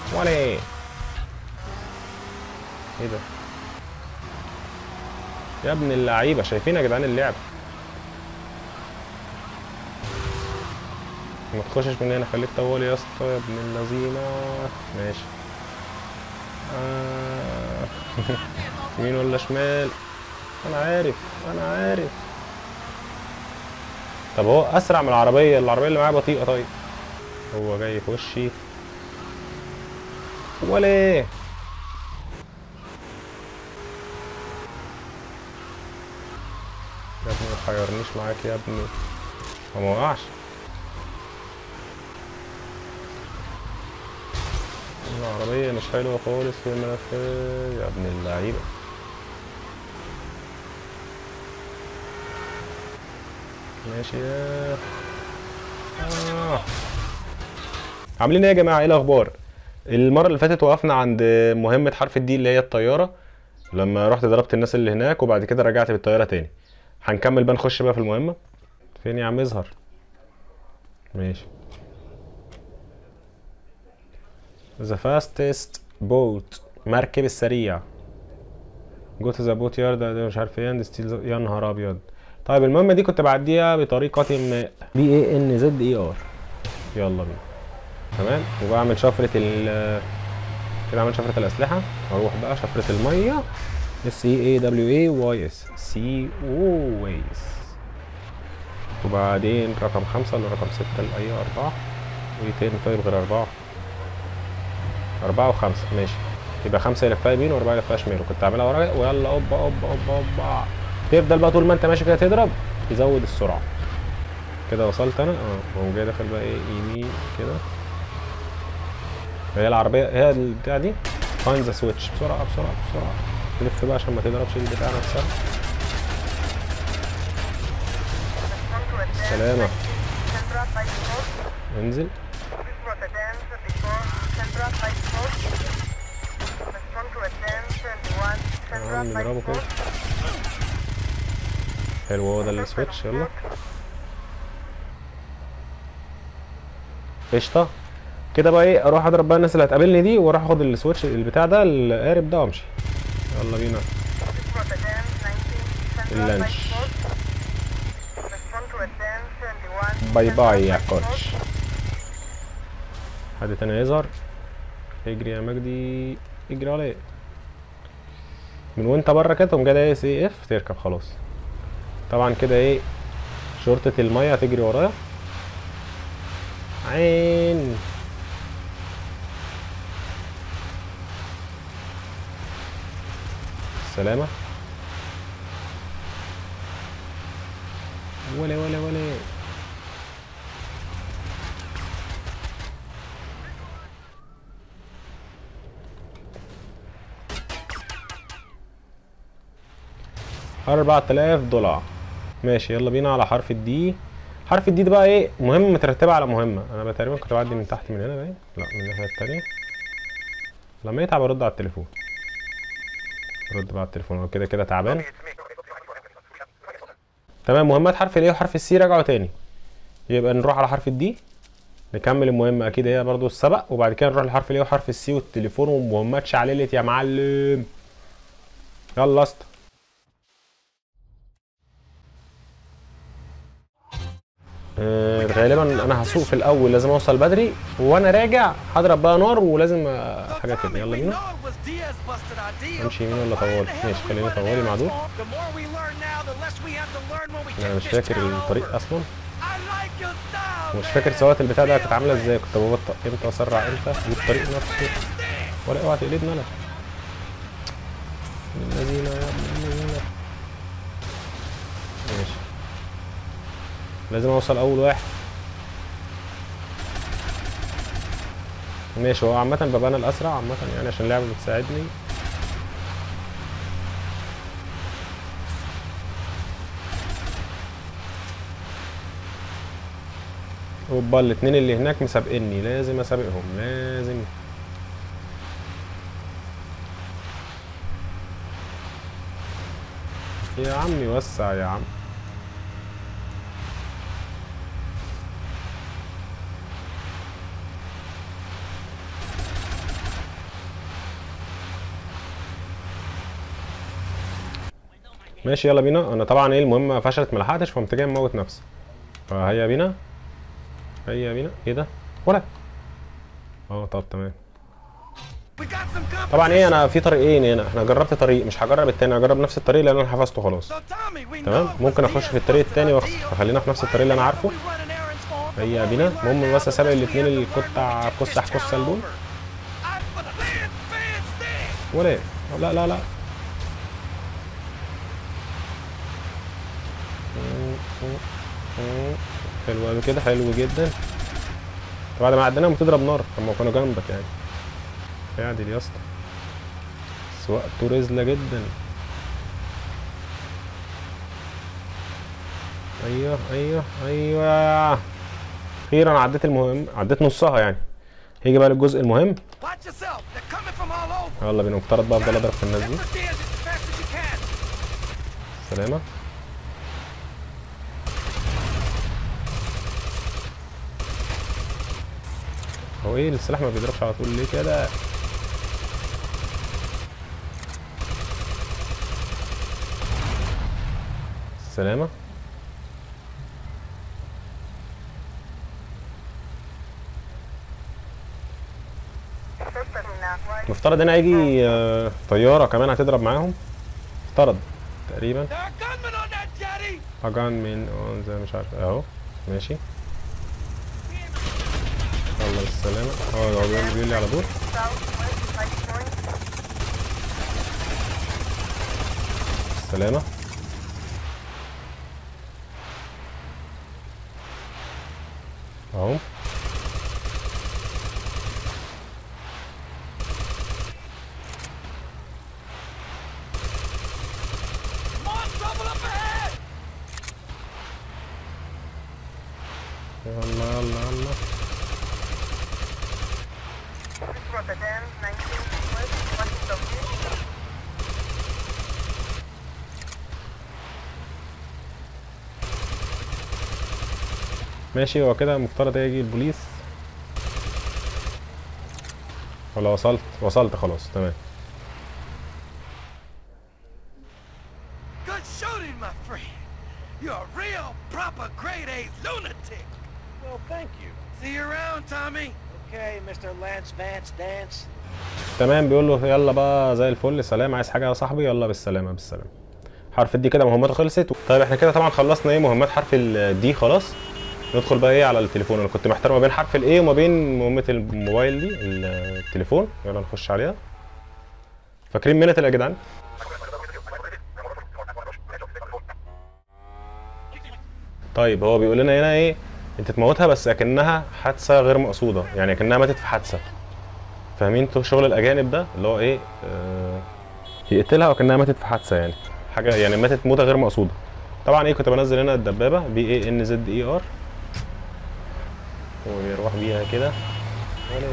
ولا ايه ايه ده يا ابن اللعيبه شايفين يا جدعان اللعب ما تخشش من هنا خليك طوالي يا اسطى يا ابن اللذينه ماشي آه. يمين ولا شمال انا عارف انا عارف طب هو اسرع من العربيه العربيه اللي معايا بطيئه طيب هو جاي في وشي ولا ايه يا ابني ما تحيرنيش معاك يا ابني هو ما وقعش العربية مش حلوة خالص في الملفات يا ابن اللعيبة ماشي يا آه. عاملين ايه يا جماعة ايه الأخبار؟ المرة اللي فاتت وقفنا عند مهمة حرف الدي اللي هي الطيارة لما رحت ضربت الناس اللي هناك وبعد كده رجعت بالطيارة تاني هنكمل بقى نخش بقى في المهمة فين يا عم اظهر ماشي The fastest boat مركب السريع جو تو ذا بوت يارد مش عارف ايه and steal the- يا نهار ابيض طيب المهمة دي كنت بعديها بطريقة ما بي اي ان زد اي ار يلا بينا تمام وبعمل شفرة ال كده عملت شفرة الأسلحة أروح بقى شفرة المية اس اي اي دبليو اي واي اس سي او ويس وبعدين رقم خمسة ولا رقم ستة لأي أربعة وايه تاني طيب غير أربعة أربعة وخمسة ماشي يبقى خمسة يلفها يمين وأربعة يلفها شمال وكنت أعملها ورا ويلا أوبا أوبا أوبا أوبا تفضل بقى طول ما أنت ماشي كده تضرب يزود السرعة كده وصلت أنا اه وأقوم جاي داخل بقى إيه يمين كده هي العربية هي البتاع دي فايند ذا سويتش بسرعة بسرعة بسرعة تلف بقى عشان ما تضربش البتاع نفسها سلامة انزل تمام نضربه كده حلو هو ده السويتش يلا قشطة كده بقى ايه اروح اضرب بقى الناس اللي هتقابلني دي واروح اخد السويتش البتاع ده القارب ده وامشي يلا بينا اللانش باي باي يا كوتش حد تاني يظهر اجري يا مجدي اجري عليه من وانت بره كده تقوم جاي دايس ايه اف تركب خلاص طبعا كده ايه شرطة المية هتجري ورايا عين سلامة ولا ولا ولا أربعة آلاف دولار ماشي يلا بينا على حرف الدي حرف الدي ده بقى ايه مهمة مترتبة على مهمة أنا بقى تقريبا كنت بعدي من تحت من هنا باين لا من الناحية التانية لما يتعب أرد على التليفون رد بقى على التليفون هو كده كده تعبان تمام مهمات حرف الايه وحرف السي رجعوا تاني يبقى نروح على حرف الدي نكمل المهمة أكيد هي برضو السبق وبعد كده نروح لحرف الايه وحرف السي والتليفون ومهمات شعللت يا معلم يلا اسطى آه، غالبا انا هسوق في الاول لازم اوصل بدري وانا راجع هضرب بقى نار ولازم آه، حاجه كده يلا بينا امشي يمين ولا طوالي ماشي خليني طوالي مع دول انا مش فاكر الطريق اصلا ومش فاكر سواقة البتاع ده كانت عامله ازاي كنت ببطأ امتى واسرع امتى والطريق نفسه ولا اوعى تقلبني انا من الذين يا ابن الذين ماشي لازم اوصل اول واحد ماشي هو عامة ببقى انا الاسرع عامة يعني عشان اللعبة بتساعدني اوبا الاتنين اللي هناك مسابقني لازم اسابقهم لازم يا عمي وسع يا عم ماشي يلا بينا انا طبعا ايه المهمه فشلت ما لحقتش فقمت جاي مموت نفسي فهيا بينا هيا بينا ايه ده ولا اه طب تمام We got some طبعا ايه competition. انا في طريقين هنا احنا جربت طريق مش هجرب التاني هجرب نفس الطريق لان انا حفظته خلاص So Tommy, we تمام know it ممكن was اخش Diaz في الطريق busted التاني our واخ- deal. فخلينا في نفس الطريق اللي انا عارفه We running errands for him هيا before بينا we learned المهم that بس اسابق we الاثنين had to اللي learn كنت when we get كسح this كسه town دول over. I'm for the Lance Van Stan. ولا ايه لا لا لا حلو قوي كده حلو جدا بعد ما عديناهم بتضرب نار طب ما كانوا جنبك يعني اعدل يا اسطى سواقته رزلة جدا ايوه ايوه ايوه اخيرا عديت المهم عديت نصها يعني هيجي بقى للجزء المهم Watch yourself. They're coming from all over. يلا بينا مفترض بقى افضل اضرب في الناس دي Get the Diaz as fast as you can. سلامة هو ايه السلاح ما بيضربش على طول ليه كده سلامة مفترض هنا هيجي آه، طيارة كمان هتضرب معاهم افترض تقريبا There are gunmen on that jetty. اجان من اون زي مش عارف اهو ماشي يلا بالسلامة اه هو بيقول بيقول لي على طول السلامة اهو More trouble up ahead. يلا يلا يلا Rotterdam, 19 West, Washington Beach. ماشي هو كده مفترض هيجي البوليس ولا وصلت وصلت خلاص تمام Good shooting, my friend. You're a real, proper grade A lunatic. Well, thank you. See you around, Tommy. Okay, Mr. Lance Vance Dance. تمام بيقول له يلا بقى زي الفل سلام عايز حاجه يا صاحبي يلا بالسلامه بالسلامه حرف الدي كده مهمته خلصت طيب احنا كده طبعا خلصنا ايه مهمات حرف الدي خلاص ندخل بقى ايه على التليفون انا كنت محتار ما بين حرف الاي وما بين مهمه الموبايل دي التليفون يلا نخش عليها فاكرين منت يا جدعان طيب هو بيقول لنا هنا ايه انت تموتها بس اكنها حادثه غير مقصوده يعني اكنها ماتت في حادثه فاهمين انتوا شغل الاجانب ده اللي هو ايه آه يقتلها وكانها ماتت في حادثه يعني حاجه يعني ماتت موته غير مقصوده طبعا ايه كنت بنزل هنا الدبابه بي اي ان زد اي ار وبيروح بيها كده ولا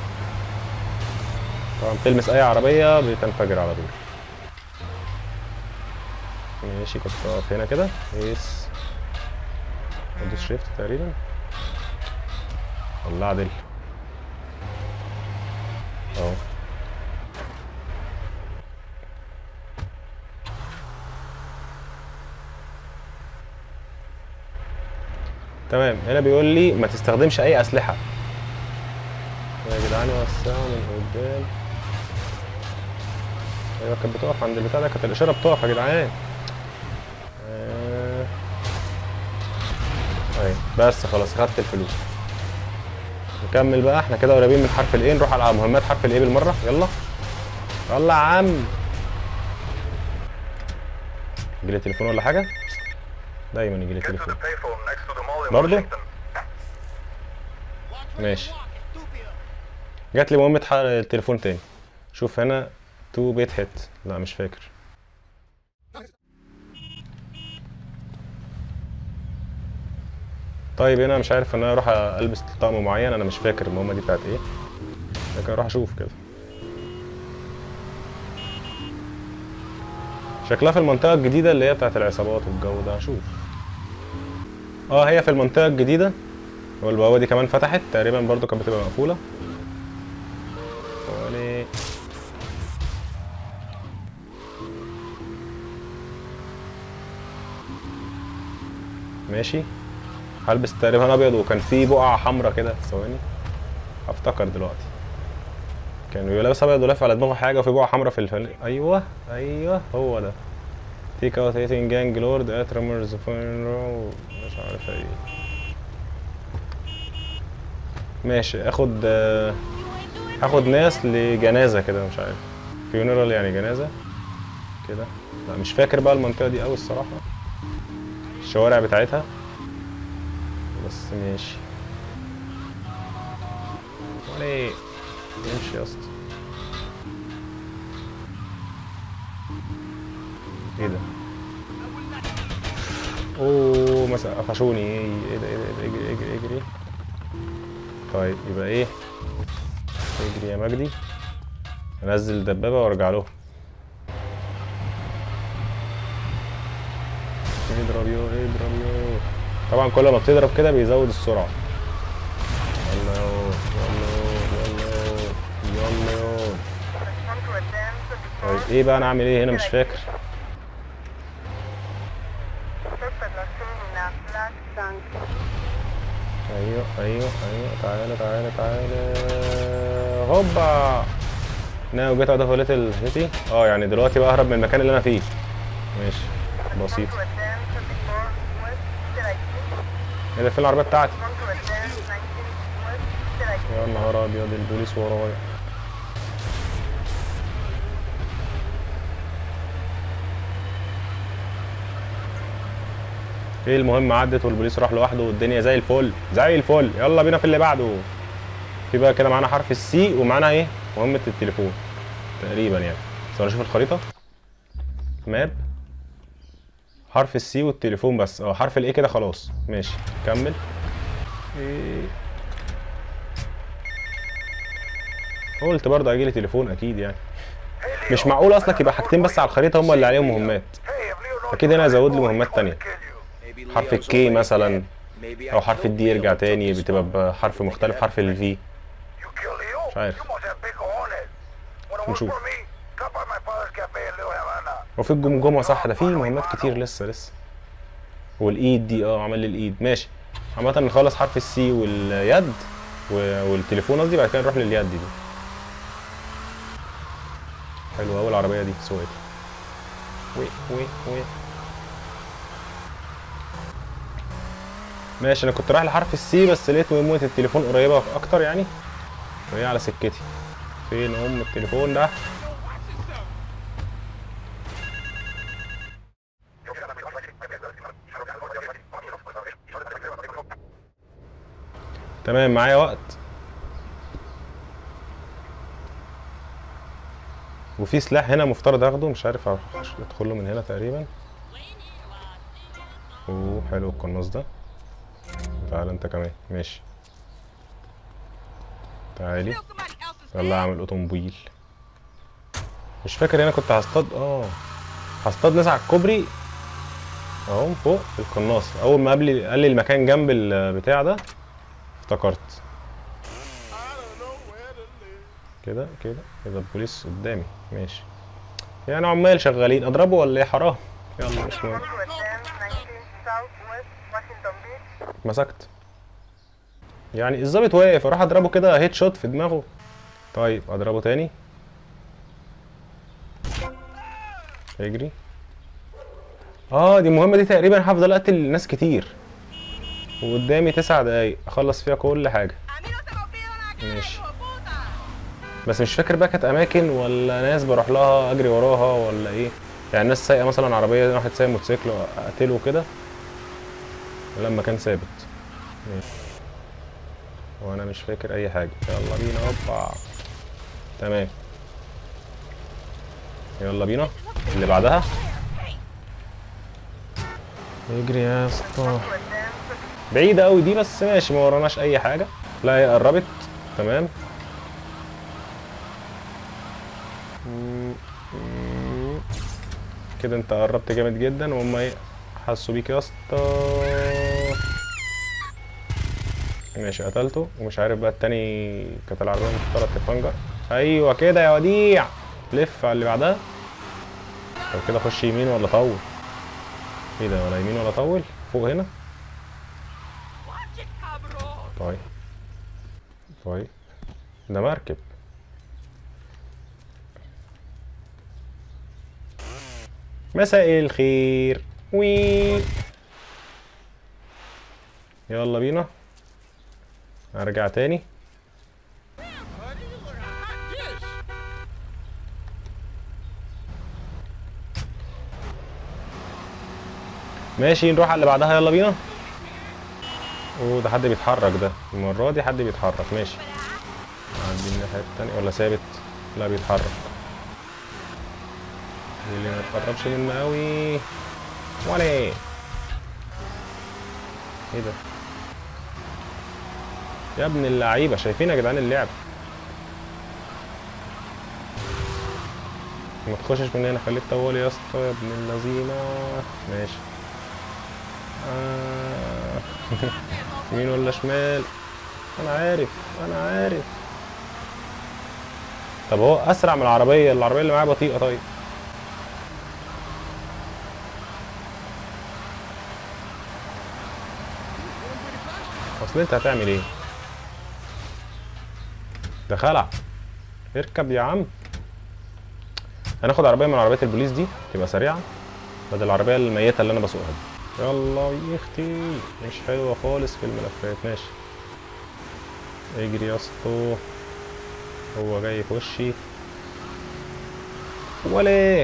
طبعا بتلمس اي عربيه بتنفجر على طول ماشي كنت اقف هنا كده يس ادوس شيفت تقريبا والله عدل اهو تمام هنا بيقول لي ما تستخدمش اي اسلحه يا جدعان وسعوا من قدام ايوه كانت بتقف عند البتاع ده كانت الاشاره بتقف يا جدعان آه. اهي بس خلاص خدت الفلوس نكمل بقى احنا كده قريبين من حرف الايه نروح على مهمات حرف الايه بالمره يلا يلا يا عم يجيلي تليفون ولا حاجه دايما يجيلي Get to the تليفون payphone next to the mall in برضه؟ Washington. ماشي جات لي مهمة حر التليفون تاني شوف هنا تو بيت هيت لا مش فاكر طيب هنا مش عارف ان انا اروح البس طقم معين انا مش فاكر المهمة دي بتاعت ايه لكن اروح اشوف كده شكلها في المنطقة الجديدة اللي هي بتاعت العصابات والجو ده هشوف اه هي في المنطقة الجديدة والبوابة دي كمان فتحت تقريبا برضو كانت بتبقى مقفولة ولي ماشي هلبس تقريبا ابيض وكان في بقعه حمراء كده ثواني افتكر دلوقتي كان بيبقى لابس ابيض ولافف على دماغه حاجه وفي بقعه حمراء في الفن ايوه ايوه هو ده تيك اوت ايتنج جانج لورد ات رامرز فاينرو مش عارف ايه ماشي اخد آه، هاخد ناس لجنازه كده مش عارف فيونرال يعني جنازه كده لا مش فاكر بقى المنطقه دي قوي الصراحه الشوارع بتاعتها بس ماشي وليه يمشي يا اسطى ايه ده اوه مثلا قفشوني ايه ايه ده ايه ده إيه ده؟ اجري اجري اجري طيب يبقى ايه اجري يا مجدي انزل الدبابه وارجع له اضرب يو اضرب يو طبعا كل ما بتضرب كده بيزود السرعه يلا يو يلا يو يلا يو يلا يو Respond to attempts to طيب depart. ايه بقى انا اعمل ايه هنا مش فاكر Suspect was seen in a flat tank. ايوه ايوه ايوه تعالى تعالى تعالى هوبا ناو جيت اوت اوف ليتل سيتي اه يعني دلوقتي بقى اهرب من المكان اللي انا فيه ماشي بسيط Respond to attempts to depart west. Should I see? ايه ده فين العربيه بتاعتي Respond to attempts 19 west. Should I see? يا نهار ابيض البوليس ورايا ايه المهم عدت والبوليس راح لوحده والدنيا زي الفل زي الفل يلا بينا في اللي بعده في بقى كده معانا حرف السي ومعانا ايه مهمة التليفون تقريبا يعني بس انا اشوف الخريطة ماب حرف السي والتليفون بس اه حرف الايه كده خلاص ماشي كمل إيه. قلت برضه هيجيلي تليفون اكيد يعني مش معقول اصلك يبقى حاجتين بس على الخريطه هم اللي عليهم مهمات Hey, if Leo don't اكيد do هنا it, هيزود لي he's مهمات going تانية to kill you. حرف الكي مثلا او حرف الدي يرجع تاني بتبقى بحرف مختلف حرف الفي You kill Leo? مش عارف. You must have big cojones. Wanna work نشوف. for me? Come by my father's cafe in Little Havana. وفي الجمجمه صح ده في مهمات كتير لسه لسه والايد دي اه عمل لي الايد ماشي عامة نخلص حرف السي واليد و- والتليفون قصدي بعد كده نروح لليد دي حلوة أوي العربية دي سويت وي وي وي ماشي أنا كنت رايح لحرف السي بس لقيت مهمة التليفون قريبة أكتر يعني وهي على سكتي فين أم التليفون ده؟ تمام معايا وقت وفي سلاح هنا مفترض اخده مش عارف اروح ادخله من هنا تقريبا اوه حلو القناص ده تعال انت كمان ماشي تعالي يلا اعمل اوتوموبيل مش فاكر هنا كنت هصطاد اه هصطاد ناس على الكوبري اهو فوق القناص اول ما قبل قال لي المكان جنب البتاع ده افتكرت كده كده كده البوليس قدامي ماشي يعني عمال شغالين اضربه ولا ايه حرام يلا مش مهم Respond to attempts 19 southwest Washington Beach. مسكت يعني الظابط واقف اروح اضربه كده هيد شوت في دماغه طيب اضربه تاني يجري اه دي المهمة دي تقريبا هفضل اقتل ناس كتير وقدامي تسع دقايق اخلص فيها كل حاجة ماشي بس مش فاكر بقى كانت اماكن ولا ناس بروح لها اجري وراها ولا ايه يعني ناس سايقه مثلا عربيه واحد سايق موتوسيكل اقتله كده لما كان ثابت ماشي. وانا مش فاكر اي حاجه يلا بينا هوبا تمام يلا بينا اللي بعدها اجري يا اسطى بعيدة قوي دي بس ماشي ما وراناش اي حاجة لا هي قربت تمام كده انت قربت جامد جدا وهم ايه حسوا بيك يا اسطى ماشي قتلته ومش عارف بقى التاني كانت العربية مفترض تفنجر ايوه كده يا وديع لف على اللي بعدها طب كده اخش يمين ولا اطول ايه ده ولا يمين ولا اطول فوق هنا طيب طيب ده مركب مساء الخير وي يلا بينا ارجع تاني ماشي نروح على اللي بعدها يلا بينا اوه ده حد بيتحرك ده المرة دي حد بيتحرك ماشي عندي الناحية التانية ولا ثابت لا بيتحرك اللي ما تقربش منه قوي ولا ايه ايه ده يا ابن اللعيبة شايفين يا جدعان اللعب ما تخشش من هنا خليك طوال يا اسطى يا ابن اللذينة ماشي آه. يمين ولا شمال انا عارف انا عارف طب هو اسرع من العربيه العربيه اللي معايا بطيئه طيب اصل انت هتعمل ايه ده خلع اركب يا عم هناخد عربيه من عربيات البوليس دي تبقى سريعه بدل العربيه الميته اللي انا بسوقها دي يلا يا اختي مش حلوه خالص في الملفات ماشي اجري يا اسطى هو جاي في وشي ولا ايه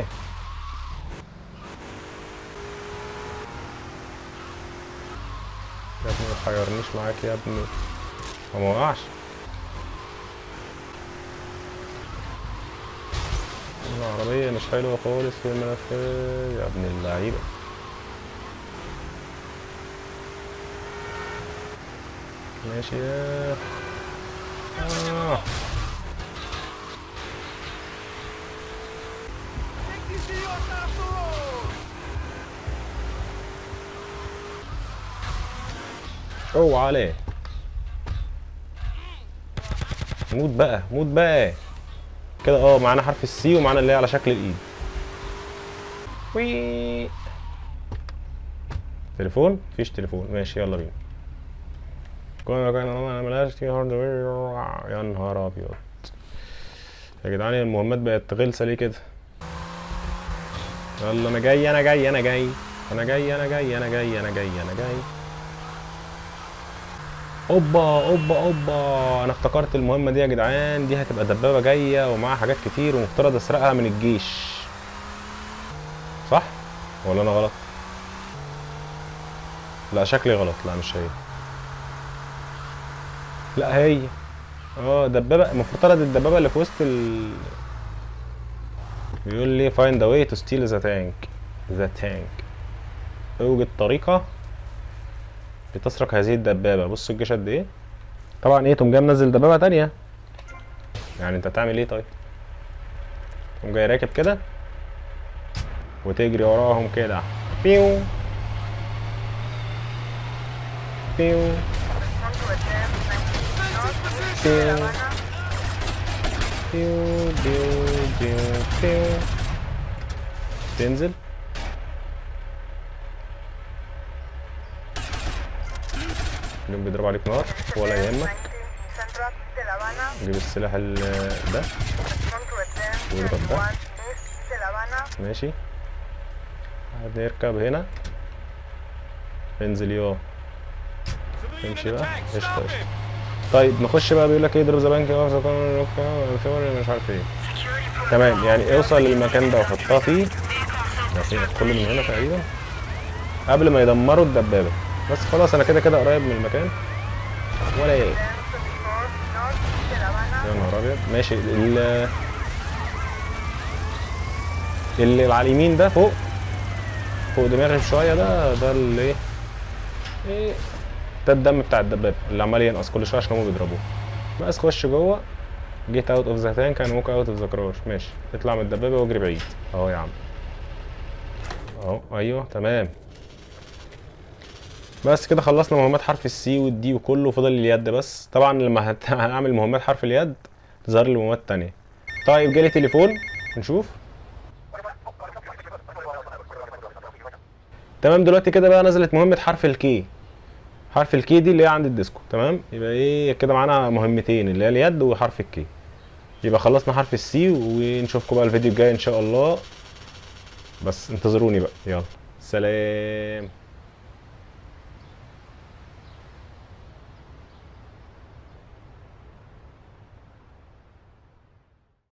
يا ابني ما تحيرنيش معاك يا ابني هو ما وقعش العربية مش حلوة خالص في الملفات يا ابن اللعيبة ماشي يا آه. اوعى عليه موت بقى موت بقى كده اه معانا حرف السي ومعانا اللي هي على شكل الايد وي تليفون مفيش تليفون ماشي يلا بينا كنا كان انا ملهاش في هاردوير يا نهار ابيض يا جدعان المهمات بقت غلسه ليه كده يلا انا جاي انا جاي انا جاي انا جاي انا جاي انا جاي انا جاي انا جاي اوبا اوبا اوبا انا افتكرت المهمه دي يا جدعان دي هتبقى دبابه جايه ومعاها حاجات كتير ومفترض اسرقها من الجيش صح ولا انا غلط لا شكلي غلط لا مش هي لا هي اه دبابه المفترض الدبابه اللي في وسط ال بيقول لي find a way to steal the tank the tank اوجد طريقه لتسرق هذه الدبابه بصوا الجيش قد ايه طبعا ايه تقوم جاي منزل دبابه تانية يعني انت هتعمل ايه طيب تقوم جاي راكب كده وتجري وراهم كده بيو بيو Respond to attempt 19 North, بيو بيو بيو بيو بيو تنزل اليوم بيضرب عليك نار ولا يهمك 19 Central de La Habana. جيب السلاح ال- ده Respond to attempt واضرب ده 21 East de La Habana. ماشي هنركب هنا انزل يو امشي بقى قشطة قشطة طيب نخش بقى بيقول لك ايه ضرب زبانك مش عارف ايه تمام يعني اوصل للمكان ده وحطها فيه عشان يدخلوا من هنا تقريبا قبل ما يدمروا الدبابة بس خلاص انا كده كده قريب من المكان ولا ايه 1024 North de La Habana. يا نهار ابيض ماشي ال اللي على اليمين ده فوق فوق دماغي شويه ده ده اللي ايه ايه ده الدم بتاع الدبابه اللي عمال ينقص كل شويه عشان هم بيضربوه بس خش جوه جيت اوت اوف ذا تانك انا ممكن اوت اوف ذا كراش ماشي اطلع من الدبابه واجري بعيد اهو يا عم اهو ايوه تمام بس كده خلصنا مهمات حرف السي والدي وكله فضل اليد بس طبعا لما هت- هنعمل مهمات حرف اليد تظهر لي مهمات تانية طيب جالي تليفون نشوف تمام دلوقتي كده بقى نزلت مهمة حرف الكي حرف الكي دي اللي هي عند الديسكو تمام يبقى ايه كده معانا مهمتين اللي هي اليد وحرف الكي يبقى خلصنا حرف السي ونشوفكم بقى الفيديو الجاي ان شاء الله بس انتظروني بقى يلا سلام